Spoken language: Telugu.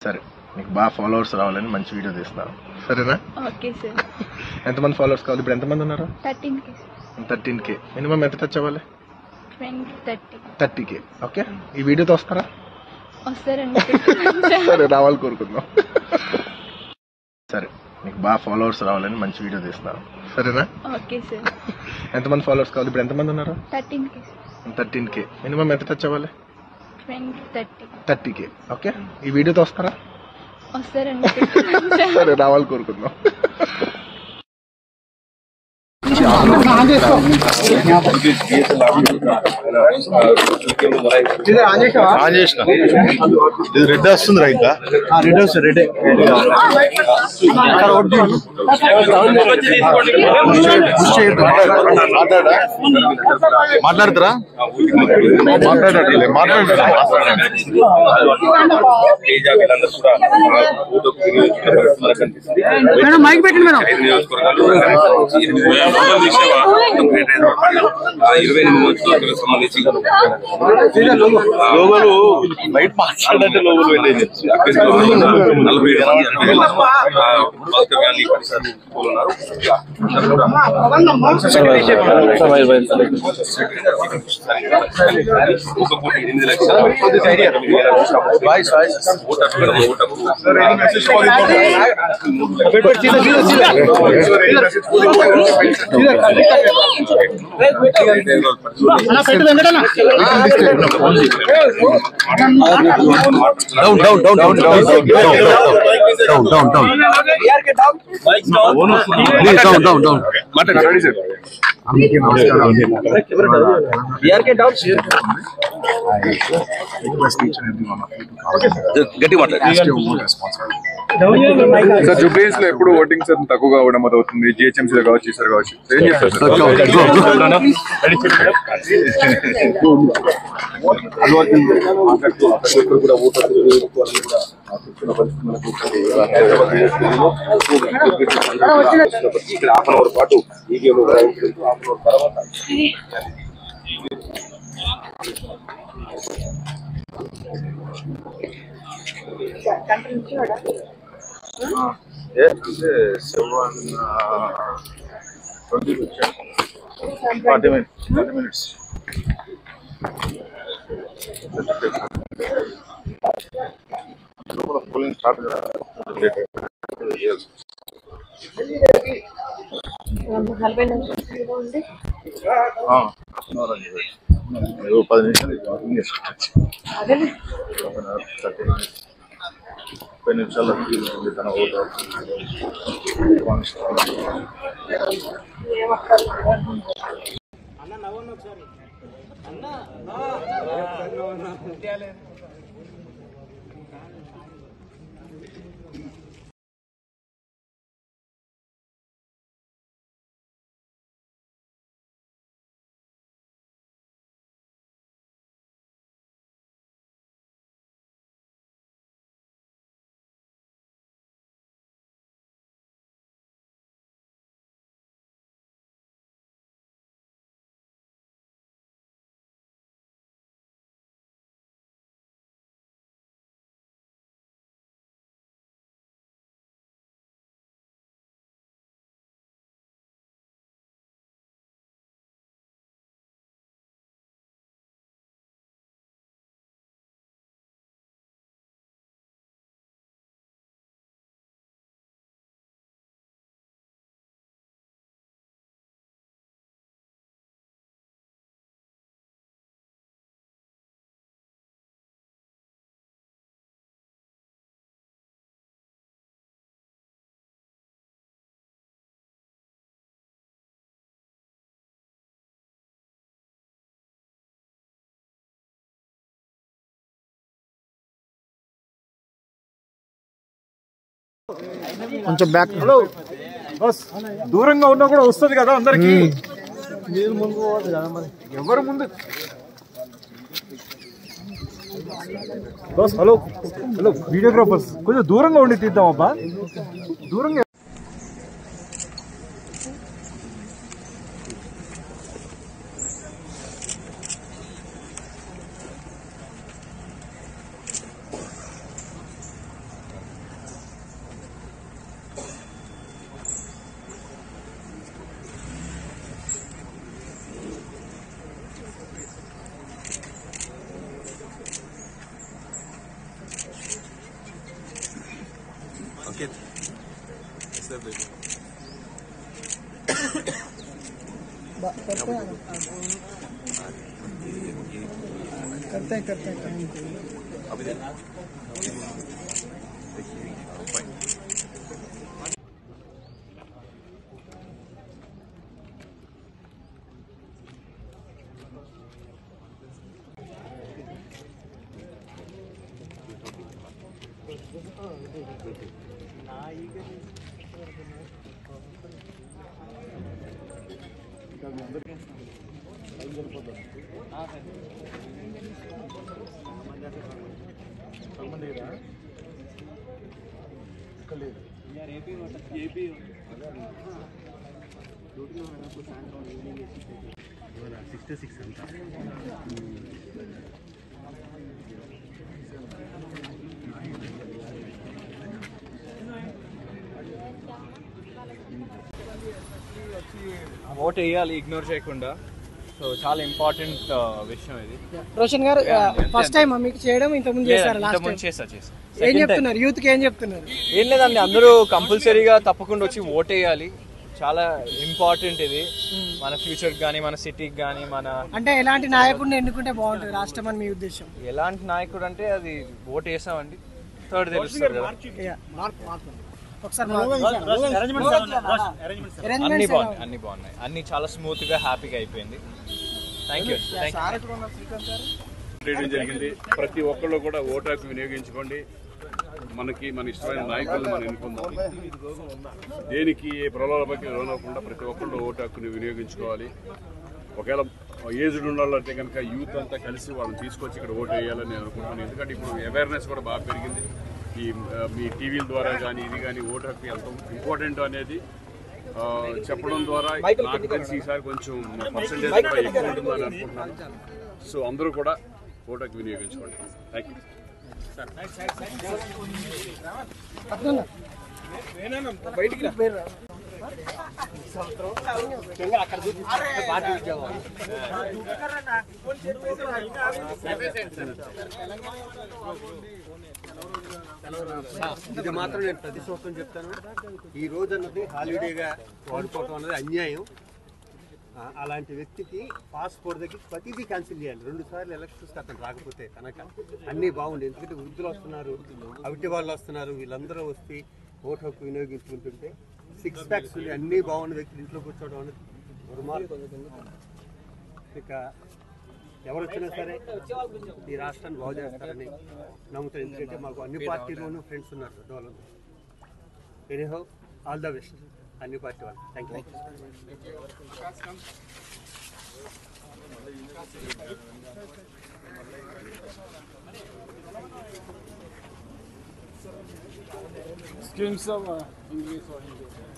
సరే నీకు బాగా ఫాలోవర్స్ రావాలని మంచి వీడియో తీస్తాను సరేనా ఓకే సార్ ఎంతమంది ఫాలోవర్స్ కావాలి ఇప్పుడు ఎంతమంది ఉన్నారు thirteen K thirteen K minimum ఎంత టచ్ అవ్వాలి twenty thirty thirty K okay ఈ వీడియోతో వస్తారా వస్తారండి సరే రావాలి కోరుకుందాం సరే నీకు బాగా ఫాలోవర్స్ రావాలని మంచి వీడియో తీస్తాను సరేనా ఓకే సార్ ఎంతమంది ఫాలోవర్స్ కావాలి ఇప్పుడు ఎంతమంది ఉన్నారు thirteen K thirteen K minimum ఎంత టచ్ అవ్వాలి twenty thirty thirty K okay ఈ వీడియోతో వస్తారా వస్తారండి సరే రావాలి కోరుకుందాం ఆన్ చేసిన ఇది రెడ్ వస్తుంది రా ఇంకా రెడ్ వస్తుంది రెడ్ మాట్లాడతారా మాట్లాడట్లే మాట్లాడతారా మేడం మైక్ పెట్టండి మేడం ఇరవై ఎనిమిది మంత్రులకు సంబంధించి లోగోలు బయట మాట్లాడంటే లోగోలు పెట్టేది నలభై ఏడు మంది అధికారులు, ఆ, భాస్కర్ గారిని పరిసరాలు ఉన్నారు. ఒక కోటి ఎనిమిది లక్షల ఓటర్లు, ఓటర్లు. Down down down down down down down down please down down down అందరికీ నమస్కారం గట్టి మాట్లాడు సార్ జూబ్లీస్ లో ఎప్పుడు ఓటింగ్ శాతం తక్కువగా అవ్వడం అవుతుంది జిహెచ్ఎంసీ లో కావచ్చు ఈసారి కావచ్చు ఏం చేస్తారు సార్ ఇక్కడ హాఫ్ అన్ అవర్ పాటు ఈ గేమ్ హాఫ్ అన్ అవర్ తర్వాత forty minutes forty minutes polling start నలభై నిమిషాలు ఉంది పది నిమిషాలు వాకింగ్ చేసుకోవచ్చు అదే థర్టీ మినిట్స్ ముప్పై నిమిషాల్లో ఉంది తన ఓటు కొంచెం బ్యాక్ హలో బస్ దూరంగా ఉన్నా కూడా వస్తుంది కదా అందరికి మీరు ముందు పోవాలి కదా మరి ఎవరు ముందు బస్ హలో హలో వీడియోగ్రాఫర్స్ కొంచెం దూరంగా ఉండి తీద్దాం అబ్బా దూరంగా ఓట్ వేయాలి ఇగ్నోర్ చేయకుండా సో చాలా ఇంపార్టెంట్ విషయం ఇది రోషన్ గారు ఫస్ట్ టైం మీకు చేయడం ఇంత ముందు చేశారు లాస్ట్ ఇంతకుముందు టైం చేసా చేసా ఏం చెప్తున్నారు యూత్ కి ఏం చెప్తున్నారు ఏం లేదండి అందరూ కంపల్సరీగా తప్పకుండా వచ్చి ఓట్ వేయాలి చాలా ఇంపార్టెంట్ ఇది మన ఫ్యూచర్ కానీ మన సిటీకి కానీ మన అంటే ఎలాంటి నాయకుడిని ఎన్నుకుంటే బాగుంటుంది రాష్ట్రం అని మీ ఉద్దేశం ఎలాంటి నాయకుడు అంటే అది ఓట్ వేసామండి థర్డ్ తెలుస్తారు కదా Yeah. ఒకసారి అన్ని అరేంజ్మెంట్స్ బాగున్నాయి అన్ని బాగున్నాయి అన్ని చాలా స్మూత్ గా హ్యాపీగా అయిపోయింది థ్యాంక్ యూ థ్యాంక్ యూ చేయడం జరిగింది ప్రతి ఒక్కళ్ళు కూడా ఓటాకు వినియోగించుకోండి మనకి మన ఇష్టమైన నాయకులను మనం ఎన్నుకుందాం దేనికి ఏ ప్రలోభాలకి లోనవ్వకుండా ప్రతి ఒక్కళ్ళు ఓటాకుని వినియోగించుకోవాలి ఒకవేళ ఏజ్డ్ ఉన్న వాళ్ళంటే కనుక యూత్ అంతా కలిసి వాళ్ళని తీసుకొచ్చి ఇక్కడ ఓటు వేయాలని నేను అనుకుంటున్నాను ఎందుకంటే ఇప్పుడు అవేర్నెస్ కూడా బాగా పెరిగింది ఈ ఆ, మీ టీవీల ద్వారా కానీ ఇది కానీ ఓటు హక్కు ఎంత ఇంపార్టెంట్ అనేది ఆ, చెప్పడం ద్వారా నాకు తెలిసి ఈసారి కొంచెం పర్సంటేజ్ కూడా ఎక్కువ ఉంటుందని అనుకుంటున్నాను సో అందరూ కూడా ఓటు హక్కు వినియోగించుకోండి థ్యాంక్ యూ ఇది మాత్రం నేను ప్రతి సంవత్సరం చెప్తాను ఈ రోజు అన్నది హాలిడేగా వాడుకోవటం అన్నది అన్యాయం ఆ, అలాంటి వ్యక్తికి పాస్పోర్ట్ దగ్గర ప్రతిదీ క్యాన్సిల్ చేయాలి రెండు సార్లు ఎలక్షన్స్ అతను రాకపోతే కనుక అన్నీ బాగుంది ఎందుకంటే వృద్ధులు వస్తున్నారు అవిటి వాళ్ళు వస్తున్నారు వీళ్ళందరూ వస్తే ఓటు హక్కు వినియోగించుకుంటుంటే సిక్స్ ప్యాక్స్ అన్నీ బాగున్న వ్యక్తులు ఇంట్లో కూర్చోవడం అనేది దుర్మార్గం ఇక ఎవరు వచ్చినా సరే ఈ రాష్ట్రాన్ని బాగు చేస్తారని నమ్ముతాను ఎందుకంటే మాకు అన్ని పార్టీలోనూ ఫ్రెండ్స్ ఉన్నారు పెద్దవాళ్ళు ఎనీహో ఆల్ ద బెస్ట్ అన్ని పార్టీ వాళ్ళు థ్యాంక్ యూ స్కీమ్స్ ఇంగ్లీష్